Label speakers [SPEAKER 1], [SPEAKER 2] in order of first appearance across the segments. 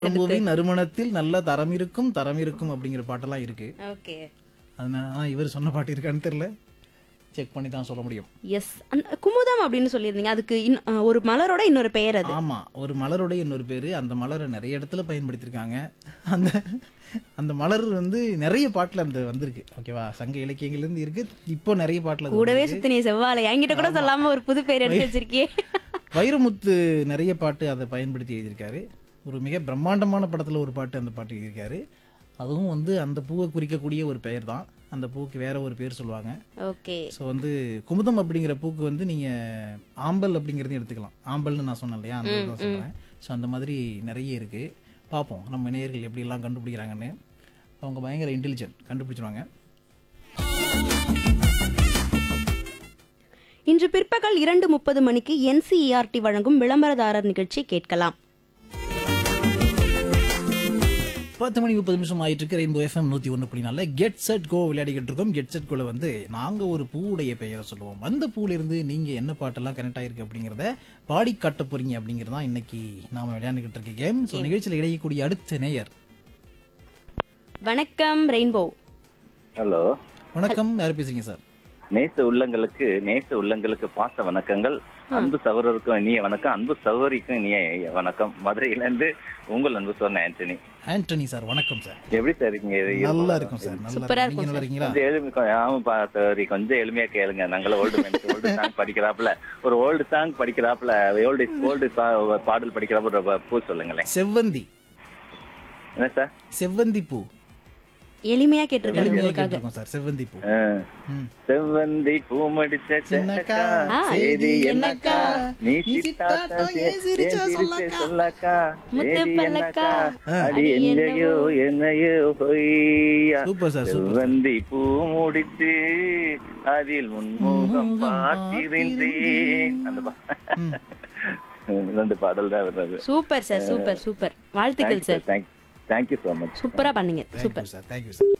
[SPEAKER 1] பூவின் நறுமணத்தில் நல்ல தரம் இருக்கும் தரம் இருக்கும் அப்படிங்கிற பாட்டெல்லாம் இருக்கு
[SPEAKER 2] ஓகே
[SPEAKER 1] அதனால ஆ, இவர் சொன்ன பாட்டு இருக்கான்னு தெரியல செக் பண்ணி தான் சொல்ல முடியும்
[SPEAKER 2] எஸ் அந்த குமுதம் அப்படின்னு சொல்லியிருந்தீங்க அதுக்கு இன்- அஹ், ஒரு மலரோட இன்னொரு பெயர் அது
[SPEAKER 1] ஆமா ஒரு மலருடைய இன்னொரு பேரு அந்த மலரை நிறைய இடத்துல பயன்படுத்தியிருக்காங்க அந்த அந்த மலர் வந்து நிறைய பாட்டுல அந்த வந்திருக்கு ஓகேவா சங்க இலக்கியங்கள்ல இருந்து இருக்கு இப்போ நிறைய பாட்டுல அது
[SPEAKER 2] கூடவே
[SPEAKER 1] வந்திருக்கு.
[SPEAKER 2] சுத்தினிய செவ்வாழை என்கிட்ட கூட சொல்லாம ஒரு புது பெயர் எடுத்து வச்சிருக்கியே
[SPEAKER 1] வைரமுத்து நிறைய பாட்டு அதை பயன்படுத்தி எழுதியிருக்காரு ஒரு மிக பிரம்மாண்டமான படத்துல ஒரு பாட்டு அந்த பாட்டு எழுதியிருக்காரு அதுவும் வந்து அந்த பூவை குறிக்கக்கூடிய ஒரு பெயர் தான் அந்த பூவுக்கு வேற ஒரு பேர் சொல்லுவாங்க
[SPEAKER 2] ஓகே
[SPEAKER 1] ஸோ வந்து குமுதம் அப்படிங்கிற பூக்கு வந்து நீங்க ஆம்பல் அப்படிங்கிறதையும் எடுத்துக்கலாம் ஆம்பல்னு நான் சொன்னேன் இல்லையா அந்த தான் சொல்றேன் ஸோ அந்த மாதிரி நிறைய இருக்கு பார்ப்போம் நம்ம நேயர்கள் எப்படிலாம் கண்டுபிடிக்கிறாங்கன்னு அவங்க பயங்கர இன்டெலிஜென்ட் கண்டுபிடிச்சிருவாங்க
[SPEAKER 2] இன்று பிற்பகல் இரண்டு முப்பது மணிக்கு என்சிஇஆர்டி வழங்கும் விளம்பரதாரர் நிகழ்ச்சி கேட்கலாம்
[SPEAKER 1] பத்து மணி முப்பது நிமிஷம் ஆயிட்டு இருக்கு ரெயின்போ எஃப்எம் நூற்றி ஒன்று புள்ளி நாலில் கெட் செட் கோ விளையாடிக்கிட்டு இருக்கோம் கெட் செட் கோல வந்து நாங்கள் ஒரு பூவுடைய பெயரை சொல்லுவோம் அந்த பூவிலிருந்து நீங்கள் என்ன பாட்டெல்லாம் கனெக்ட் ஆயிருக்கு அப்படிங்கிறத பாடி காட்ட போறீங்க அப்படிங்கிறது தான் இன்னைக்கு நாம விளையாண்டுக்கிட்டு இருக்க கேம் ஸோ நிகழ்ச்சியில் இடையக்கூடிய அடுத்த நேயர்
[SPEAKER 2] வணக்கம் ரெயின்போ
[SPEAKER 3] ஹலோ
[SPEAKER 1] வணக்கம் யார் பேசுறீங்க சார்
[SPEAKER 3] நேச உள்ளங்களுக்கு நேச உள்ளங்களுக்கு பாச வணக்கங்கள் அன்பு சகோதரருக்கும் இனிய வணக்கம் அன்பு சகோதரிக்கும் இனிய வணக்கம் மதுரையில இருந்து உங்கள் அன்பு சொன்ன ஆண்டனி
[SPEAKER 1] ஆண்டனி சார் வணக்கம் சார்
[SPEAKER 3] எப்படி சார் இருக்கீங்க இது
[SPEAKER 1] நல்லா இருக்கும் சார் நல்லா
[SPEAKER 2] சூப்பரா
[SPEAKER 1] இருக்கும் நீங்க நல்லா இருக்கீங்களா
[SPEAKER 3] கொஞ்சம் எளிமை கொ- ஆமாப்பா சரி கொஞ்சம் எளிமையா கேளுங்க நாங்கள ஓல்டு ஓல்டு சாங் படிக்கிறாப்புல ஒரு ஓல்டு சாங் படிக்கிறாப்புல ஓல்டு ஓல்டு பாடல் படிக்கிறாப்புல ஒரு பூ சொல்லுங்களேன்
[SPEAKER 1] செவ்வந்தி
[SPEAKER 3] என்ன சார்
[SPEAKER 1] செவ்வந்தி பூ
[SPEAKER 2] எளிமையா கேட்டிருக்காரு
[SPEAKER 1] எளிமையாக
[SPEAKER 2] உங்களுக்காக
[SPEAKER 1] கேட்டிருக்கோம் சார் செவ்வந்தி பூ
[SPEAKER 3] ஆ.
[SPEAKER 1] ம்.
[SPEAKER 3] செவ்வந்தி பூ மடிச்ச
[SPEAKER 1] சின்னக்கா,
[SPEAKER 3] சின்னக்கா
[SPEAKER 2] ஆ,
[SPEAKER 3] சேதி
[SPEAKER 1] என்னக்கா?
[SPEAKER 3] என்னக்கா நீ
[SPEAKER 1] நீ
[SPEAKER 3] சித்தாத்தா
[SPEAKER 1] சித்தாத்தா,
[SPEAKER 3] சே-
[SPEAKER 1] ஏன் சிரிச்ச
[SPEAKER 3] ஏன் சிரிச்ச
[SPEAKER 1] சொல்லக்கா?
[SPEAKER 3] சொல்லக்கா
[SPEAKER 2] முத்து
[SPEAKER 3] சேதி
[SPEAKER 2] பல்லக்கா,
[SPEAKER 3] என்னக்கா
[SPEAKER 1] ஆ.
[SPEAKER 3] அடி
[SPEAKER 2] அடி
[SPEAKER 3] என்னையோ என்னையோ பொய்யா
[SPEAKER 1] சூப்பர் சார் சூப்பர்
[SPEAKER 3] செவ்வந்தி பூ முடித்து அதில் முன்முகம்
[SPEAKER 1] முன்முகம்
[SPEAKER 3] பார்த்திருந்தேன் அந்த பா-
[SPEAKER 1] ம்.
[SPEAKER 3] ரெண்டு பாடல் தான் வருது
[SPEAKER 2] சூப்பர் சார் சூப்பர் சூப்பர் வாழ்த்துக்கள் சார்
[SPEAKER 3] தேங்க்யூ ஸோ மச்
[SPEAKER 2] சூப்பரா பண்ணீங்க super
[SPEAKER 1] thank you sir thank you sir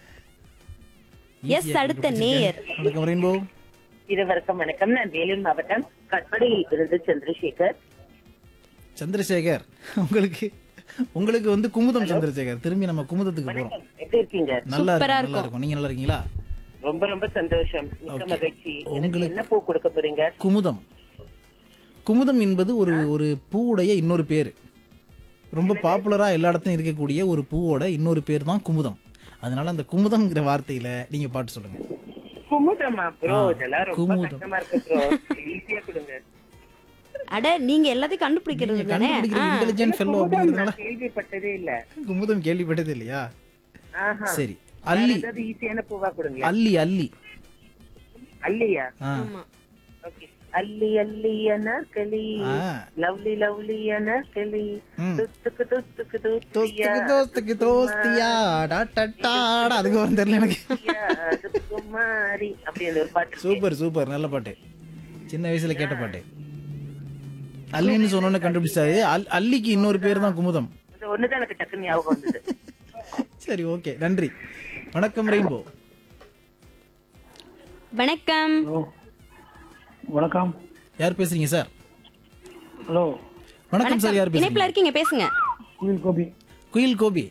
[SPEAKER 2] yes அடுத்த நேயர்
[SPEAKER 1] வணக்கம் ரெயின்போ
[SPEAKER 4] இருவருக்கும் வணக்கம் நான் வேலூர் மாவட்டம் கட்படியில் இருந்து சந்திரசேகர்
[SPEAKER 1] சந்திரசேகர் உங்களுக்கு உங்களுக்கு வந்து குமுதம் சந்திரசேகர் திரும்பி நம்ம குமுதத்துக்கு போறோம்
[SPEAKER 4] எப்படி இருக்கீங்க
[SPEAKER 1] நல்லா
[SPEAKER 2] சூப்பரா
[SPEAKER 1] இருக்கும் நல்லா இருக்கும் நீங்க நல்லா இருக்கீங்களா
[SPEAKER 4] ரொம்ப ரொம்ப சந்தோஷம் மிக்க
[SPEAKER 1] Okay.
[SPEAKER 4] மகிழ்ச்சி எனக்கு
[SPEAKER 1] உங்களுக்கு-
[SPEAKER 4] என்ன பூ கொடுக்க போறீங்க
[SPEAKER 1] குமுதம் குமுதம் என்பது ஒரு ஒரு பூவுடைய இன்னொரு பேர் ரொம்ப பாப்புலரா எல்லா இடத்துலயும் இருக்கக்கூடிய ஒரு பூவோட இன்னொரு பேர் தான் குமுதம் அதனால அந்த குமுதம்ங்கிற வார்த்தையில நீங்க பாட்டு சொல்லுங்க
[SPEAKER 4] குமுதமா ப்ரோ
[SPEAKER 1] ஆ,
[SPEAKER 4] இதெல்லாம் ரொம்ப
[SPEAKER 1] குமுதம்.
[SPEAKER 4] கஷ்டமா இருக்கு ப்ரோ ஈஸியா கொடுங்க
[SPEAKER 2] அட நீங்க எல்லாத்தையும் கண்டுபிடிக்கிறது
[SPEAKER 1] நீங்க
[SPEAKER 2] தானே
[SPEAKER 1] கண்டுபிடிக்கிற
[SPEAKER 2] ஆ.
[SPEAKER 1] இன்டெலிஜென்ட் ஃபெல்லோ
[SPEAKER 4] குமுதம்
[SPEAKER 1] அப்படிங்கிறதுனால
[SPEAKER 4] நான் கேள்விப்பட்டதே இல்ல
[SPEAKER 1] குமுதம் கேள்விப்பட்டது இல்லையா
[SPEAKER 4] ஆஹா
[SPEAKER 1] சரி
[SPEAKER 4] வேற
[SPEAKER 1] அல்லி
[SPEAKER 4] ஏதாவது ஈஸியான பூவா கொடுங்க
[SPEAKER 1] அல்லி அல்லி
[SPEAKER 4] அல்லியா
[SPEAKER 1] ஆ
[SPEAKER 2] ஆமா
[SPEAKER 4] ஓகே அல்லி அல்லி அனார்களி
[SPEAKER 1] ஆ.
[SPEAKER 4] லவ்லி லவ்லி அனார்களி
[SPEAKER 1] ம்.
[SPEAKER 4] துத்துக்கு துத்துக்கு துத்தியா
[SPEAKER 1] தோஸ்துக்கு தோஸ்துக்கு தோஸ்தியா டா டா டாடா அதுக்கு வரும் தெரியல எனக்கு
[SPEAKER 4] குமாரி அப்படி அந்த ஒரு பாட்டு இருக்கு.
[SPEAKER 1] சூப்பர் சூப்பர் நல்ல பாட்டு சின்ன வயசுல கேட்ட பாட்டு அல்லின்னு சொன்னோன்னு கண்டுபிடிச்சாரு அல் அல்லிக்கு இன்னொரு பேர் தான் குமுதம்
[SPEAKER 4] இந்த ஒண்ணுதான் எனக்கு டக்குன்னு ஞாபகம் வந்தது
[SPEAKER 1] சரி ஓகே நன்றி வணக்கம் ரெயின்போ
[SPEAKER 2] வணக்கம்
[SPEAKER 5] வணக்கம்
[SPEAKER 1] யார் பேசுறீங்க சார்
[SPEAKER 5] ஹலோ
[SPEAKER 1] வணக்கம் சார் யார்
[SPEAKER 2] இணைப்புல
[SPEAKER 1] பேசுறீங்க
[SPEAKER 2] இருக்கீங்க பேசுங்க
[SPEAKER 5] குயில் கோபி
[SPEAKER 1] குயில் கோபி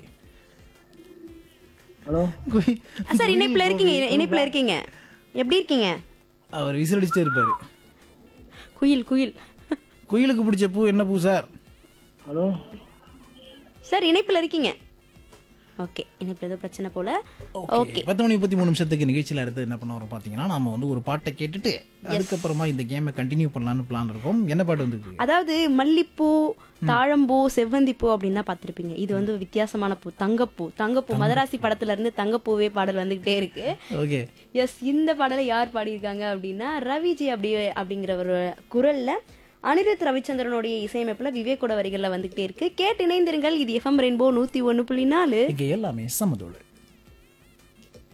[SPEAKER 5] ஹலோ
[SPEAKER 1] குயி-
[SPEAKER 2] சார் இணைப்புல இருக்கீங்க இணைப்புல இருக்கீங்க எப்படி இருக்கீங்க
[SPEAKER 1] அவர் விசிலடிச்சுட்டே இருப்பாரு
[SPEAKER 2] குயில் குயில்
[SPEAKER 1] குயிலுக்கு பிடிச்ச பூ என்ன பூ சார்
[SPEAKER 5] ஹலோ
[SPEAKER 2] சார் இணைப்புல இருக்கீங்க ஓகே இணைப்புல ஏதோ பிரச்சனை போல ஓகே
[SPEAKER 1] பத்து மணி முப்பத்தி மூணு நிமிஷத்துக்கு நிகழ்ச்சியில் அடுத்து என்ன பண்ண வரோம் பார்த்தீங்கன்னா நாம வந்து ஒரு பாட்டை கேட்டுட்டு அதுக்கப்புறமா இந்த கேமை கண்டினியூ பண்ணலாம்னு பிளான் இருக்கும் என்ன பாட்டு வந்து
[SPEAKER 2] அதாவது மல்லிப்பூ தாழம்பூ செவ்வந்திப்பூ அப்படின்னு தான் பார்த்துருப்பீங்க இது வந்து வித்தியாசமான பூ தங்கப்பூ தங்கப்பூ மதராசி படத்துல இருந்து தங்கப்பூவே பாடல் வந்துகிட்டே இருக்கு
[SPEAKER 1] ஓகே
[SPEAKER 2] எஸ் இந்த பாடலை யார் பாடியிருக்காங்க அப்படின்னா ரவிஜி அப்படி அப்படிங்கிற ஒரு குரல்ல அனிருத் ரவிச்சந்திரனுடைய இசையமைப்புல விவேக்கோட வரிகள்ல வந்துகிட்டே இருக்கு கேட்டு இணைந்திருங்கள் இது எஃப்எம் ரெயின்போ நூத்தி ஒன்னு புள்ளி நாலு
[SPEAKER 1] இங்க எல்லாமே சமதோடு